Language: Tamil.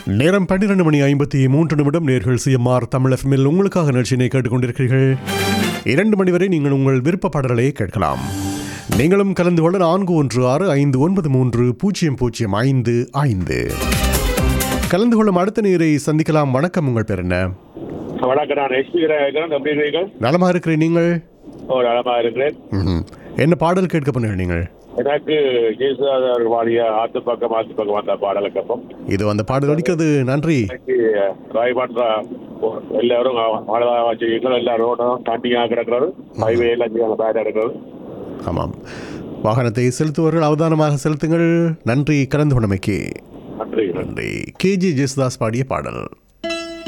நேரம் பன்னிரண்டு மணி ஐம்பத்தி மூன்று நிமிடம் நேர்கள் சிஎம்ஆர் தமிழ் எஃப்எம்மில் உங்களுக்காக நிகழ்ச்சியினை கேட்டுக்கொண்டிருக்கிறீர்கள் இரண்டு மணி வரை நீங்கள் உங்கள் விருப்ப பாடல்களை கேட்கலாம் நீங்களும் கலந்து கொள்ள நான்கு ஒன்று ஆறு ஐந்து ஒன்பது மூன்று பூஜ்ஜியம் பூஜ்ஜியம் ஐந்து ஐந்து கலந்து கொள்ளும் அடுத்த நேரை சந்திக்கலாம் வணக்கம் உங்கள் பேர் என்ன வணக்கம் நான் எஸ்பி இருக்கிறேன் எப்படி இருக்கிறீர்கள் நலமா இருக்கிறேன் நீங்கள் ஓ நலமா இருக்கிறேன் ம்ஹும். என்ன பாடல் கேட்க பண்ணுங்க நீங்கள் எனக்கு ஜெயசுதாஸ் அவர்கள் பாடிய ஆத்து பக்கம் ஆத்து பக்கம் அந்த பாடலுக்கு அப்புறம் இது அந்த பாடல் அடிக்கிறது நன்றி இன்னைக்கு ராய்பாட்ரா எல்லாரும் மழை வச்சுருக்கீங்க எல்லா ரோடும் தாண்டியாக கிடக்கிறது ஹைவே எல்லாம் பேடாக இருக்கிறது ஆமாம் வாகனத்தை செலுத்துவர்கள் அவதானமாக செலுத்துங்கள் நன்றி கலந்து கொண்டமைக்கு நன்றி நன்றி கேஜி ஜெயசுதாஸ் பாடிய பாடல்